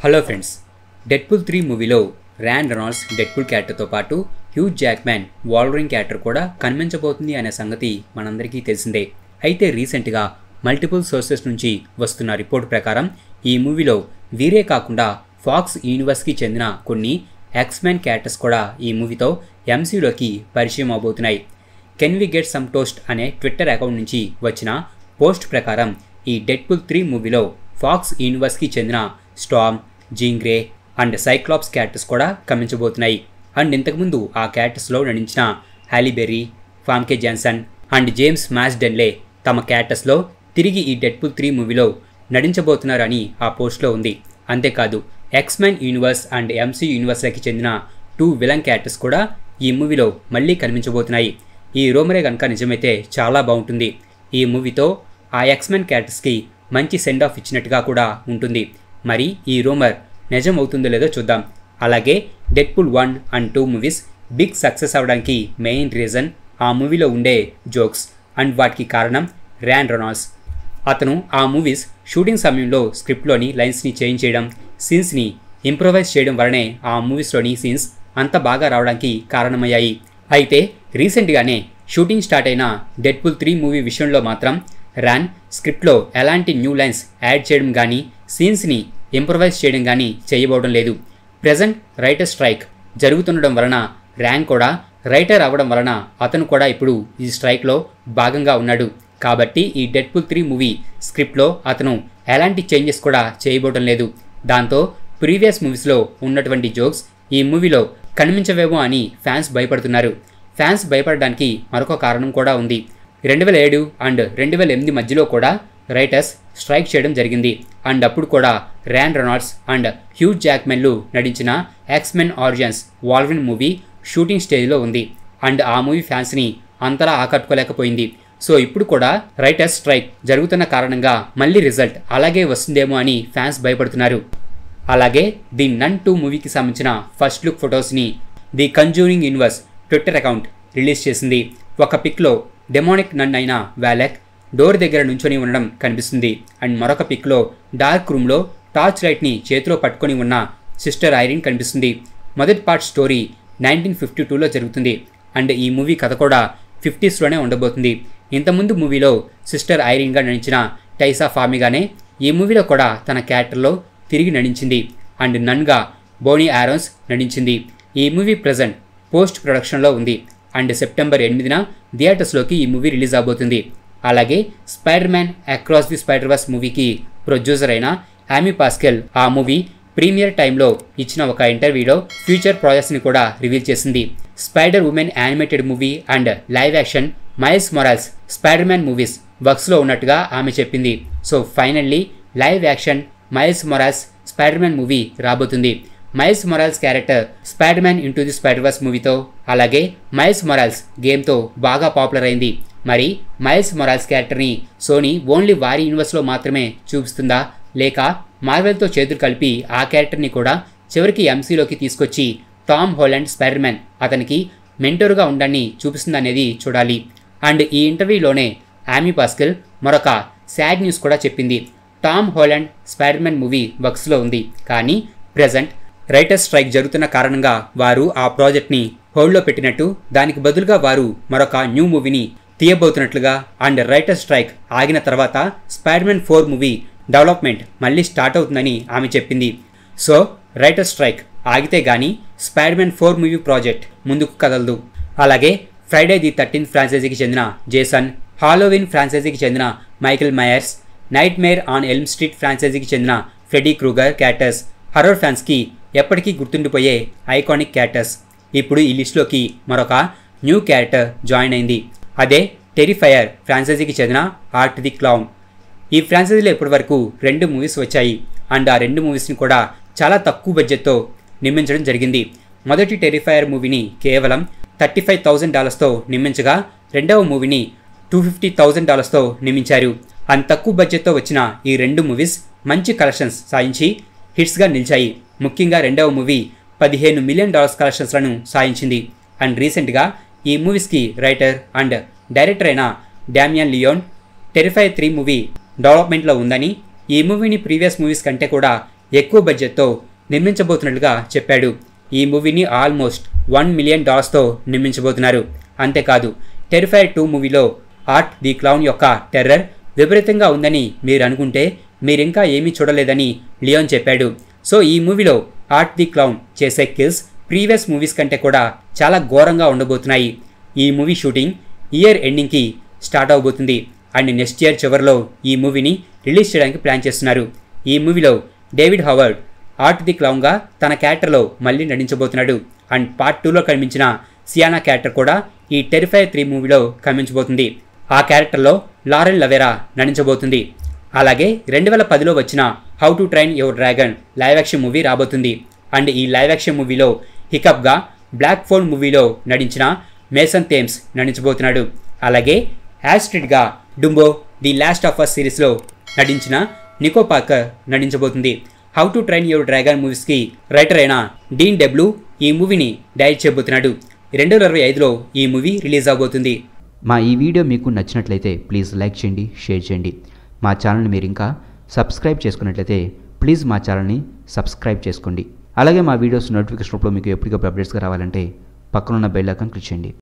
hello friends Deadpool three మూవీలో Ryan Reynolds Deadpool క్యారెక్టర్తో పాటు హ్యూజ్ జాక్మ్యాన్ వాల్వరింగ్ క్యారెక్టర్ కూడా కనిపించబోతుంది అనే సంగతి మనందరికీ తెలిసిందే అయితే రీసెంట్గా మల్టిపుల్ సోర్సెస్ నుంచి వస్తున్న రిపోర్ట్ ప్రకారం ఈ మూవీలో వీరే కాకుండా ఫాక్స్ యూనివర్స్కి చెందిన కొన్ని ఎక్స్మెన్ క్యారెక్టర్స్ కూడా ఈ మూవీతో ఎంసీలోకి పరిచయం అవబోతున్నాయి can we get some toast అనే ట్విట్టర్ అకౌంట్ నుంచి వచ్చిన పోస్ట్ ప్రకారం ఈ డెడ్పుల్ త్రీ మూవీలో ఫాక్స్ యూనివర్స్కి చెందిన Storm Jean Grey and Cyclops characters కూడా కమించబోతున్నాయి అండ్ ఇంతకుముందు ఆ క్యారెక్టర్స్లో నటించిన Halle Berry Famke Janssen and James మ్యాచ్ డెన్లే తమ క్యారెక్టర్స్లో తిరిగి ఈ డెడ్పుల్ త్రీ మూవీలో నటించబోతున్నారని ఆ పోస్ట్లో ఉంది అంతేకాదు ఎక్స్మెన్ యూనివర్స్ అండ్ ఎంసీ యూనివర్స్లకి చెందిన టూ విలన్ క్యారెక్టర్స్ కూడా ఈ మూవీలో మళ్ళీ కనిపించబోతున్నాయి ఈ రోమరే కనుక నిజమైతే చాలా బాగుంటుంది ఈ మూవీతో ఆ ఎక్స్మెన్ క్యారెక్టర్స్కి మంచి సెండ్ ఆఫ్ ఇచ్చినట్టుగా కూడా ఉంటుంది మరి ఈ రూమర్ నిజం అవుతుందో లేదో చూద్దాం అలాగే Deadpool one and two movies big success అవడానికి మెయిన్ రీజన్ ఆ మూవీలో ఉండే జోక్స్ అండ్ వాటికి కారణం ర్యాన్ రొనాల్డ్స్ అతను ఆ మూవీస్ షూటింగ్ సమయంలో స్క్రిప్ట్లోని లైన్స్ని చేంజ్ చేయడం సీన్స్ని ఇంప్రొవైజ్ చేయడం వలనే ఆ మూవీస్లోని సీన్స్ అంత బాగా రావడానికి కారణమయ్యాయి అయితే రీసెంట్గానే షూటింగ్ స్టార్ట్ అయిన డెడ్పుల్ త్రీ మూవీ విషయంలో మాత్రం ర్యాన్ స్క్రిప్ట్లో ఎలాంటి న్యూ లైన్స్ యాడ్ చేయడం కానీ సీన్స్ని ఇంప్రొవైజ్ చేయడం కానీ చేయబోవడం లేదు ప్రజెంట్ రైటర్ స్ట్రైక్ జరుగుతుండడం వలన ర్యాన్ కూడా రైటర్ అవ్వడం వలన అతను కూడా ఇప్పుడు ఈ స్ట్రైక్లో భాగంగా ఉన్నాడు కాబట్టి ఈ డెడ్పుల్ త్రీ మూవీ స్క్రిప్ట్లో అతను ఎలాంటి చేంజెస్ కూడా చేయబోవడం లేదు దాంతో ప్రీవియస్ మూవీస్లో ఉన్నటువంటి జోక్స్ ఈ మూవీలో కనిపించవేమో అని ఫ్యాన్స్ భయపడుతున్నారు ఫ్యాన్స్ భయపడడానికి మరొక కారణం కూడా ఉంది రెండు వేల ఏడు అండ్ రెండు వేల ఎనిమిది మధ్యలో కూడా రైటర్స్ స్ట్రైక్ చేయడం జరిగింది అండ్ అప్పుడు కూడా ర్యాన్ రొనాల్డ్స్ అండ్ హ్యూజ్ జాక్మెన్లు నటించిన X Men Origins Wolverine movie shooting స్టేజ్లో ఉంది అండ్ ఆ మూవీ ఫ్యాన్స్ని అంతలా ఆకట్టుకోలేకపోయింది సో ఇప్పుడు కూడా రైటర్స్ స్ట్రైక్ జరుగుతున్న కారణంగా మళ్ళీ రిజల్ట్ అలాగే వస్తుందేమో అని ఫ్యాన్స్ భయపడుతున్నారు అలాగే ది నన్ టూ మూవీకి సంబంధించిన ఫస్ట్ లుక్ ఫొటోస్ని the Conjuring universe Twitter account release చేసింది ఒక పిక్లో డెమోనిక్ నన్ అయిన వ్యాలెక్ డోర్ దగ్గర నుంచొని ఉండడం కనిపిస్తుంది అండ్ మరొక పిక్లో డార్క్ రూమ్లో టార్చ్ లైట్ని చేతిలో పట్టుకొని ఉన్న సిస్టర్ ఐరిన్ కనిపిస్తుంది మొదటి పార్ట్ స్టోరీ నైన్టీన్ ఫిఫ్టీ టూలో జరుగుతుంది అండ్ ఈ మూవీ కథ కూడా ఫిఫ్టీస్లోనే ఉండబోతుంది ఇంతకుముందు మూవీలో సిస్టర్ ఐరిన్గా నటించిన టైసా ఫామిగానే ఈ మూవీలో కూడా తన క్యారెక్టర్లో తిరిగి నటించింది అండ్ నన్గా బోనీ ఆరోన్స్ నటించింది ఈ మూవీ ప్రజెంట్ పోస్ట్ ప్రొడక్షన్లో ఉంది అండ్ సెప్టెంబర్ ఎనిమిదిన థియేటర్స్లోకి ఈ మూవీ రిలీజ్ అవబోతుంది అలాగే Spider Man across the Spider Verse మూవీకి ప్రొడ్యూసర్ అయిన హ్యామీ పాస్కెల్ ఆ మూవీ ప్రీమియర్ టైంలో ఇచ్చిన ఒక ఇంటర్వ్యూలో ఫ్యూచర్ ప్రాజెక్ట్స్ని కూడా రివీల్ చేసింది Spider Woman animated movie and live action Miles Morales Spider Man movies వర్క్స్లో ఉన్నట్టుగా ఆమె చెప్పింది so finally live action Miles Morales Spider Man movie రాబోతుంది Miles Morales character Spider Man into the Spider Verse మూవీతో అలాగే Miles Morales గేమ్తో బాగా popular అయింది మరి మైల్స్ మొరాల్స్ క్యారెక్టర్ని సోనీ ఓన్లీ వారి యూనివర్స్లో మాత్రమే చూపిస్తుందా లేక మార్వెల్తో చేతులు కలిపి ఆ క్యారెక్టర్ని కూడా చివరికి ఎంసీలోకి తీసుకొచ్చి టామ్ హోలాండ్ స్పైడర్ మ్యాన్ అతనికి మెంటోర్గా ఉండడాన్ని చూపిస్తుందనేది చూడాలి అండ్ ఈ ఇంటర్వ్యూలోనే ఆమీ పాస్కల్ మరొక సాడ్ న్యూస్ కూడా చెప్పింది Tom Holland Spider Man movie వర్క్స్లో ఉంది కానీ ప్రజెంట్ రైటర్స్ స్ట్రైక్ జరుగుతున్న కారణంగా వారు ఆ ప్రాజెక్ట్ని హోల్డ్లో పెట్టినట్టు దానికి బదులుగా వారు మరొక న్యూ మూవీని తీయబోతున్నట్లుగా అండ్ రైటర్ స్ట్రైక్ ఆగిన తర్వాత స్పైడర్మెన్ ఫోర్ మూవీ డెవలప్మెంట్ మళ్ళీ స్టార్ట్ అవుతుందని ఆమె చెప్పింది సో రైటర్ స్ట్రైక్ ఆగితే గానీ స్పైడర్మెన్ ఫోర్ మూవీ ప్రాజెక్ట్ ముందుకు కదలదు అలాగే ఫ్రైడే ది థర్టీన్త్ ఫ్రాంచైజీకి చెందిన జేసన్ హాలోవిన్ ఫ్రాంచైజీకి చెందిన Michael Myers nightmare on Elm Street ఫ్రాంచైజీకి చెందిన ఫ్రెడీ క్రూగర్ క్యారెక్టర్స్ హర్రర్ ఫ్యాన్స్కి ఎప్పటికీ గుర్తుండిపోయే ఐకానిక్ క్యారెక్టర్స్ ఇప్పుడు ఈ లిస్టులోకి మరొక న్యూ క్యారెక్టర్ జాయిన్ అయింది అదే టెరిఫైయర్ ఫ్రాంచైజీకి చెందిన ఆర్ట్ ది క్లౌన్ ఈ ఫ్రాంచైజీలో ఇప్పటివరకు రెండు మూవీస్ వచ్చాయి అండ్ ఆ రెండు మూవీస్ని కూడా చాలా తక్కువ బడ్జెట్తో నిర్మించడం జరిగింది మొదటి టెరిఫైయర్ మూవీని కేవలం థర్టీ ఫైవ్ థౌజండ్ డాలర్స్తో నిర్మించగా రెండవ మూవీని టూ ఫిఫ్టీ థౌజండ్ డాలర్స్తో నిర్మించారు అంత తక్కువ బడ్జెట్తో వచ్చిన ఈ రెండు మూవీస్ మంచి కలెక్షన్స్ సాధించి హిట్స్గా నిలిచాయి ముఖ్యంగా రెండవ మూవీ పదిహేను మిలియన్ డాలర్స్ కలెక్షన్స్లను సాధించింది అండ్ రీసెంట్గా ఈ మూవీస్కి రైటర్ అండ్ డైరెక్టర్ అయిన Damien Leone Terrifier three movie డెవలప్మెంట్లో ఉందని ఈ మూవీని ప్రీవియస్ మూవీస్ కంటే కూడా ఎక్కువ బడ్జెట్తో నిర్మించబోతున్నట్లుగా చెప్పాడు ఈ మూవీని ఆల్మోస్ట్ వన్ మిలియన్ డాలర్స్తో నిర్మించబోతున్నారు అంతేకాదు టెరిఫైర్ టూ మూవీలో ఆర్ట్ ది క్లౌన్ యొక్క టెర్రర్ విపరీతంగా ఉందని మీరు అనుకుంటే మీరింకా ఏమీ చూడలేదని లియోన్ చెప్పాడు సో ఈ మూవీలో ఆర్ట్ ది క్లౌన్ చేసే కిల్స్ ప్రీవియస్ మూవీస్ కంటే కూడా చాలా ఘోరంగా ఉండబోతున్నాయి ఈ మూవీ షూటింగ్ ఇయర్ ఎండింగ్కి స్టార్ట్ అవబోతుంది అండ్ నెక్స్ట్ ఇయర్ చివరిలో ఈ మూవీని రిలీజ్ చేయడానికి ప్లాన్ చేస్తున్నారు ఈ మూవీలో డేవిడ్ హవర్డ్ ఆర్ట్ ది క్లౌన్గా తన క్యారెక్టర్లో మళ్ళీ నటించబోతున్నాడు అండ్ పార్ట్ టూలో కనిపించిన సియానా క్యారెక్టర్ కూడా ఈ టెరిఫై త్రీ మూవీలో కనిపించబోతుంది ఆ క్యారెక్టర్లో లారెన్ లవేరా నటించబోతుంది అలాగే రెండు వేల పదిలో వచ్చిన how to train your dragon live action movie రాబోతుంది అండ్ ఈ లైవ్ యాక్షన్ మూవీలో హికప్గా బ్లాక్ ఫోన్ మూవీలో నటించిన మేసన్ థేమ్స్ నటించబోతున్నాడు అలాగే యాస్ట్రిడ్గా Dumbo the last of us సిరీస్లో నటించిన నికో పార్కర్ నటించబోతుంది how to train your dragon మూవీస్కి రైటర్ అయిన డీన్ డెబ్లూ ఈ మూవీని డైరెక్ట్ చేయబోతున్నాడు రెండు వేల ఇరవై ఐదులో ఈ మూవీ రిలీజ్ అవబోతుంది మా ఈ వీడియో మీకు నచ్చినట్లయితే ప్లీజ్ లైక్ చేయండి షేర్ చేయండి మా ఛానల్ని మీరు ఇంకా సబ్స్క్రైబ్ చేసుకున్నట్లయితే ప్లీజ్ మా ఛానల్ని సబ్స్క్రైబ్ చేసుకోండి అలాగే మా వీడియోస్ నోటిఫికేషన్ రూపంలో మీకు ఎప్పటికప్పుడు అప్డేట్స్గా రావాలంటే పక్కనున్న బెల్ ఐకాన్ క్లిక్ చేయండి